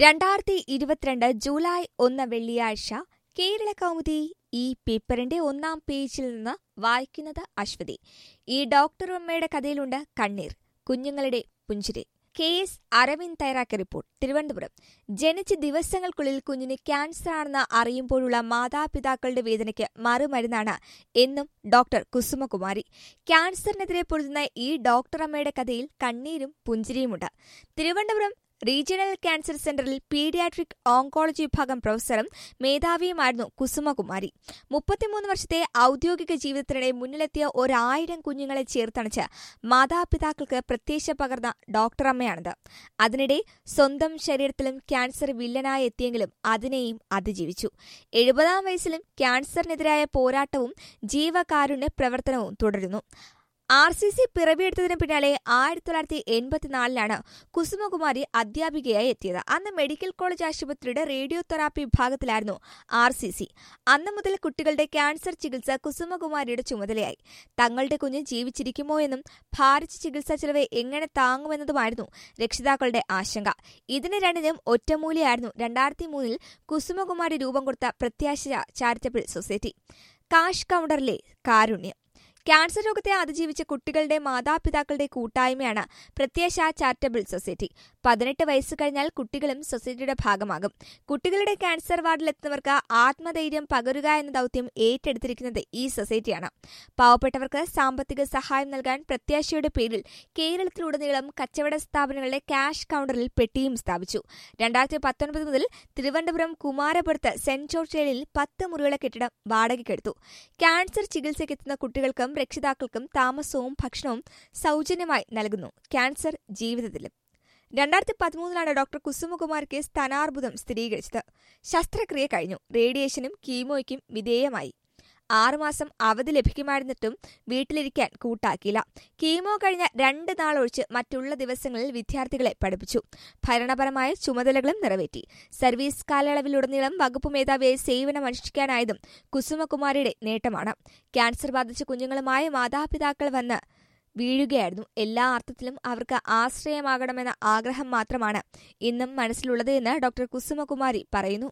രണ്ടായിരത്തി ഇരുപത്തിരണ്ട് ജൂലൈ ഒന്ന് വെള്ളിയാഴ്ച കേരള കൗമുദി ഈ പേപ്പറിന്റെ ഒന്നാം പേജിൽ നിന്ന് വായിക്കുന്നത് അശ്വതി ഈ ഡോക്ടറമ്മയുടെ കഥയിലുണ്ട് കണ്ണീർ കുഞ്ഞുങ്ങളുടെ പുഞ്ചിരി കെ എസ് അരവിന്ദ് തയ്യാറാക്കിയ റിപ്പോർട്ട് തിരുവനന്തപുരം ജനിച്ച ദിവസങ്ങൾക്കുള്ളിൽ കുഞ്ഞിന് ക്യാൻസർ ആണെന്ന് അറിയുമ്പോഴുള്ള മാതാപിതാക്കളുടെ വേദനയ്ക്ക് മറുമരുന്നാണ് എന്നും ഡോക്ടർ കുസുമകുമാരി ക്യാൻസറിനെതിരെ പൊരുതുന്ന ഈ ഡോക്ടറമ്മയുടെ കഥയിൽ കണ്ണീരും പുഞ്ചിരിയുമുണ്ട് തിരുവനന്തപുരം റീജിയണൽ ക്യാൻസർ സെന്ററിൽ പീഡിയാട്രിക് ഓങ്കോളജി വിഭാഗം പ്രൊഫസറും മേധാവിയുമായിരുന്നു കുസുമകുമാരി മുപ്പത്തിമൂന്ന് വർഷത്തെ ഔദ്യോഗിക ജീവിതത്തിനിടെ മുന്നിലെത്തിയ ഒരായിരം കുഞ്ഞുങ്ങളെ ചേർത്തണച്ച് മാതാപിതാക്കൾക്ക് പ്രത്യാശ പകർന്ന ഡോക്ടറമ്മയാണിത് അതിനിടെ സ്വന്തം ശരീരത്തിലും ക്യാൻസർ വില്ലനായി എത്തിയെങ്കിലും അതിനെയും അതിജീവിച്ചു എഴുപതാം വയസ്സിലും ക്യാൻസറിനെതിരായ പോരാട്ടവും ജീവകാരുണ്യ പ്രവർത്തനവും തുടരുന്നു ആർ സി സി പിറവിയെടുത്തതിന് പിന്നാലെ ആയിരത്തി തൊള്ളായിരത്തി എൺപത്തിനാലിലാണ് കുസുമകുമാരി അധ്യാപികയായി എത്തിയത് അന്ന് മെഡിക്കൽ കോളേജ് ആശുപത്രിയുടെ റേഡിയോ തെറാപ്പി വിഭാഗത്തിലായിരുന്നു ആർ സി സി അന്ന് മുതൽ കുട്ടികളുടെ ക്യാൻസർ ചികിത്സ കുസുമകുമാരിയുടെ ചുമതലയായി തങ്ങളുടെ കുഞ്ഞ് ജീവിച്ചിരിക്കുമോ എന്നും ഭാരിച്ച ചികിത്സാ ചെലവ് എങ്ങനെ താങ്ങുമെന്നതുമായിരുന്നു രക്ഷിതാക്കളുടെ ആശങ്ക ഇതിന് രണ്ടിനും ഒറ്റമൂലിയായിരുന്നു രണ്ടായിരത്തി മൂന്നിൽ കുസുമകുമാരി രൂപം കൊടുത്ത പ്രത്യാശ ചാരിറ്റബിൾ സൊസൈറ്റി കാഷ് കൗണ്ടറിലെ കാരുണ്യം ക്യാൻസർ രോഗത്തെ അതിജീവിച്ച കുട്ടികളുടെ മാതാപിതാക്കളുടെ കൂട്ടായ്മയാണ് പ്രത്യാശ ചാരിറ്റബിൾ സൊസൈറ്റി പതിനെട്ട് വയസ്സ് കഴിഞ്ഞാൽ കുട്ടികളും സൊസൈറ്റിയുടെ ഭാഗമാകും കുട്ടികളുടെ ക്യാൻസർ വാർഡിലെത്തുന്നവർക്ക് ആത്മധൈര്യം പകരുക എന്ന ദൌത്യം ഏറ്റെടുത്തിരിക്കുന്നത് ഈ സൊസൈറ്റിയാണ് പാവപ്പെട്ടവർക്ക് സാമ്പത്തിക സഹായം നൽകാൻ പ്രത്യാശയുടെ പേരിൽ കേരളത്തിലുടനീളം കച്ചവട സ്ഥാപനങ്ങളുടെ ക്യാഷ് കൌണ്ടറിൽ പെട്ടിയും സ്ഥാപിച്ചു രണ്ടായിരത്തി പത്തൊൻപത് മുതൽ തിരുവനന്തപുരം കുമാരപുരത്ത് സെന്റ് ജോർജ് ജയിലിൽ പത്ത് മുറികളുടെ കെട്ടിടം വാടകയ്ക്കെടുത്തു ക്യാൻസർ ചികിത്സയ്ക്കെത്തുന്ന കുട്ടികൾക്കും രക്ഷിതാക്കൾക്കും താമസവും ഭക്ഷണവും സൗജന്യമായി നൽകുന്നു ക്യാൻസർ ജീവിതത്തിലും രണ്ടായിരത്തി പതിമൂന്നിലാണ് ഡോക്ടർ കുസുമകുമാർക്ക് സ്ഥാനാർബുദം സ്ഥിരീകരിച്ചത് ശസ്ത്രക്രിയ കഴിഞ്ഞു റേഡിയേഷനും കീമോയ്ക്കും വിധേയമായി ആറുമാസം അവധി ലഭിക്കുമായിരുന്നിട്ടും വീട്ടിലിരിക്കാൻ കൂട്ടാക്കിയില്ല കീമോ കഴിഞ്ഞ രണ്ട് നാളൊഴിച്ച് മറ്റുള്ള ദിവസങ്ങളിൽ വിദ്യാർത്ഥികളെ പഠിപ്പിച്ചു ഭരണപരമായ ചുമതലകളും നിറവേറ്റി സർവീസ് കാലയളവിലുടനീളം വകുപ്പ് മേധാവിയെ സേവനമനുഷ്ഠിക്കാനായതും കുസുമകുമാരിയുടെ നേട്ടമാണ് ക്യാൻസർ ബാധിച്ച കുഞ്ഞുങ്ങളുമായി മാതാപിതാക്കൾ വന്ന് വീഴുകയായിരുന്നു എല്ലാ അർത്ഥത്തിലും അവർക്ക് ആശ്രയമാകണമെന്ന ആഗ്രഹം മാത്രമാണ് ഇന്നും മനസ്സിലുള്ളത് എന്ന് ഡോക്ടർ കുസുമകുമാരി പറയുന്നു